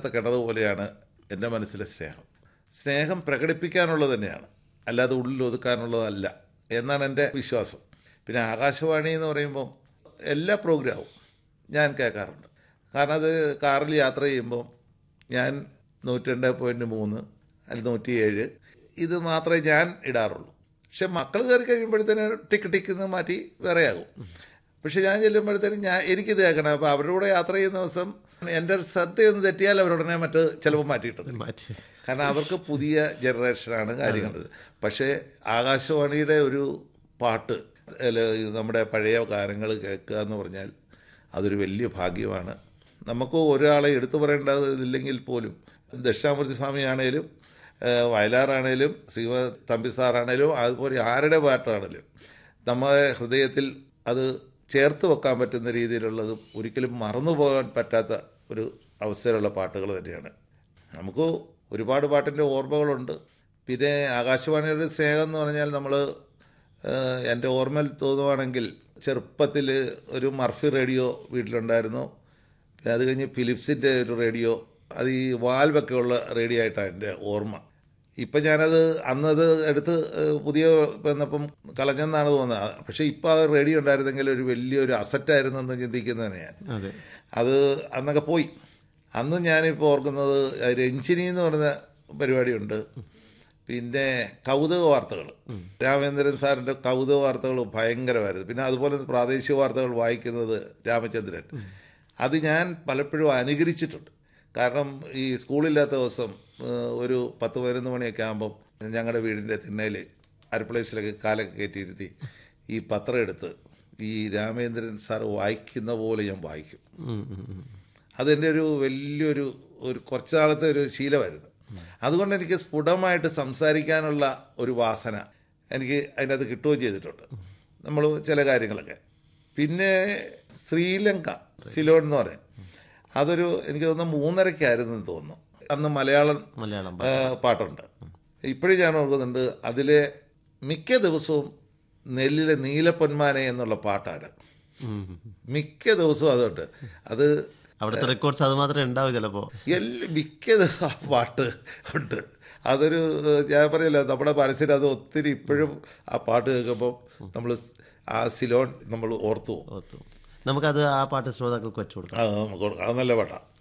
വറ്റാത്ത കിണർ പോലെയാണ് എൻ്റെ മനസ്സിലെ സ്നേഹം സ്നേഹം പ്രകടിപ്പിക്കാനുള്ളത് തന്നെയാണ് അല്ലാതെ ഉള്ളിൽ ഒതുക്കാനുള്ളതല്ല എന്നാണ് എൻ്റെ വിശ്വാസം പിന്നെ ആകാശവാണി എന്ന് പറയുമ്പോൾ എല്ലാ പ്രോഗ്രാമും ഞാൻ കേൾക്കാറുണ്ട് കാരണം അത് കാറിൽ യാത്ര ചെയ്യുമ്പോൾ ഞാൻ നൂറ്റി രണ്ട് പോയിൻറ്റ് മൂന്ന് അല്ലെങ്കിൽ നൂറ്റിയേഴ് ഇത് മാത്രമേ ഞാൻ ഇടാറുള്ളൂ പക്ഷെ മക്കൾ കയറി കഴിയുമ്പോഴത്തേന് ടിക്ക് ടിക്ക് എന്ന് മാറ്റി വേറെയാകും പക്ഷെ ഞാൻ ചെല്ലുമ്പോഴത്തേനും ഞാൻ എനിക്കിത് കേൾക്കണം അപ്പോൾ അവരുടെ കൂടെ യാത്ര ചെയ്യുന്ന ദിവസം എൻ്റെ ശ്രദ്ധയൊന്ന് തെറ്റിയാൽ അവരുടനെ മറ്റ് ചിലപ്പോൾ മാറ്റിയിട്ടത് മാറ്റി കാരണം അവർക്ക് പുതിയ ജനറേഷനാണ് കാര്യങ്ങൾ പക്ഷേ ആകാശവാണിയുടെ ഒരു പാട്ട് അല്ല, ഇത് നമ്മുടെ പഴയ ഗാനങ്ങൾ കേൾക്കുക എന്ന് പറഞ്ഞാൽ അതൊരു വലിയ ഭാഗ്യമാണ് നമുക്ക് ഒരാളെ എടുത്തു പറയേണ്ടതില്ലെങ്കിൽ പോലും ദക്ഷിണാമൂർത്തി സ്വാമിയാണേലും ഏഹ്, വയലാറാണേലും ശ്രീമത് തമ്പി സാറാണേലും അതുപോലെ ആരുടെ പാട്ടാണേലും നമ്മുടെ ഹൃദയത്തിൽ അത് ചേർത്ത് വെക്കാൻ പറ്റുന്ന രീതിയിലുള്ളതും ഒരിക്കലും മറന്നു പോകാൻ പറ്റാത്ത ഒരു അവസ്ഥയിലുള്ള പാട്ടുകൾ തന്നെയാണ് നമുക്ക് ഒരുപാട് പാട്ടിൻ്റെ ഓർമ്മകളുണ്ട് പിന്നെ ആകാശവാണിയുടെ സ്നേഹം എന്ന് പറഞ്ഞാൽ നമ്മൾ എൻ്റെ ഓർമ്മയിൽ തോന്നുവാണെങ്കിൽ ചെറുപ്പത്തിൽ ഒരു മർഫി റേഡിയോ വീട്ടിലുണ്ടായിരുന്നു പിന്നെ അത് കഴിഞ്ഞ് ഫിലിപ്സിൻ്റെ ഒരു റേഡിയോ അത് ഈ വാൽവൊക്കെ ഉള്ള റേഡിയോ ആയിട്ടാണ് എൻ്റെ ഓർമ്മ ഇപ്പം ഞാനത് അന്നത് എടുത്ത് ഏഹ്, പുതിയ വന്നപ്പം കളഞ്ഞെന്നാണ് തോന്നുന്നത് പക്ഷേ ഇപ്പോൾ ആ റേഡിയോ ഉണ്ടായിരുന്നെങ്കിൽ ഒരു വലിയൊരു അസറ്റായിരുന്നു എന്ന് ചിന്തിക്കുന്നതാണ് ഞാൻ അതെ അത് അന്നൊക്കെ പോയി അന്ന് ഞാനിപ്പോൾ ഓർക്കുന്നത് രഞ്ജിനി എന്ന് പറയുന്ന പരിപാടിയുണ്ട് പിന്നെ കൗതുക വാർത്തകൾ രാമേന്ദ്രൻ സാറിൻ്റെ കൗതുക വാർത്തകൾ ഭയങ്കരമായിരുന്നു പിന്നെ അതുപോലെ പ്രാദേശിക വാർത്തകൾ വായിക്കുന്നത് രാമചന്ദ്രൻ അത് ഞാൻ പലപ്പോഴും അനുകരിച്ചിട്ടുണ്ട് കാരണം ഈ സ്കൂളില്ലാത്ത ദിവസം ഏഹ്, ഒരു പത്ത് പതിനൊന്ന് മണിയൊക്കെ ആകുമ്പം ഞങ്ങളുടെ വീടിൻ്റെ തിണ്ണയിൽ അരപ്ലേസിലൊക്കെ കാലൊക്കെ കയറ്റിയിരുത്തി ഈ പത്രം എടുത്ത് ഈ രാമേന്ദ്രൻ സാർ വായിക്കുന്ന പോലെ ഞാൻ വായിക്കും ഉം, ഉം, ഉം. അതെൻ്റെ ഒരു വലിയൊരു ഒരു കുറച്ച് നാളത്തെ ഒരു ശീലമായിരുന്നു അതുകൊണ്ട് എനിക്ക് സ്ഫുടമായിട്ട് സംസാരിക്കാനുള്ള ഒരു വാസന എനിക്ക് അതിനകത്ത് കിട്ടുകയും ചെയ്തിട്ടുണ്ട് നമ്മൾ ചില കാര്യങ്ങളൊക്കെ പിന്നെ ശ്രീലങ്ക സിലോൺ എന്ന് പറയും അതൊരു എനിക്ക് തോന്നുന്നു മൂന്നരയ്ക്കായിരുന്നു എന്ന് തോന്നുന്നു അന്ന് മലയാളം മലയാളം ആ, പാട്ടുണ്ട് ഇപ്പോഴും ഞാൻ ഓർക്കുന്നുണ്ട് അതിലെ മിക്ക ദിവസവും നെല്ലിലെ നീലപ്പൊന്മാനെ എന്നുള്ള പാട്ടാണ് ഉം, ഉം. മിക്ക ദിവസവും അതുണ്ട് അത് അവിടുത്തെ റെക്കോർഡ്സ് അത് മാത്രമേ ഉണ്ടാവൂ ചിലപ്പോ എല്ലാ മിക്ക ദിവസം ആ പാട്ട് ഉണ്ട് അതൊരു ഏഹ്, ഞാൻ പറയല്ലോ നമ്മുടെ മനസ്സിൽ അത് ഒത്തിരി ഇപ്പോഴും ആ പാട്ട് കേൾക്കുമ്പോൾ നമ്മൾ ആ സിലോൺ നമ്മൾ ഓർത്തു പോകും ഓർത്തു നമുക്കത് ആ പാട്ട് ശ്രോതാക്കൾക്ക് വെച്ചു കൊടുക്കാം അത് നമുക്ക് കൊടുക്കാം. അത് നല്ല പാട്ടാണ്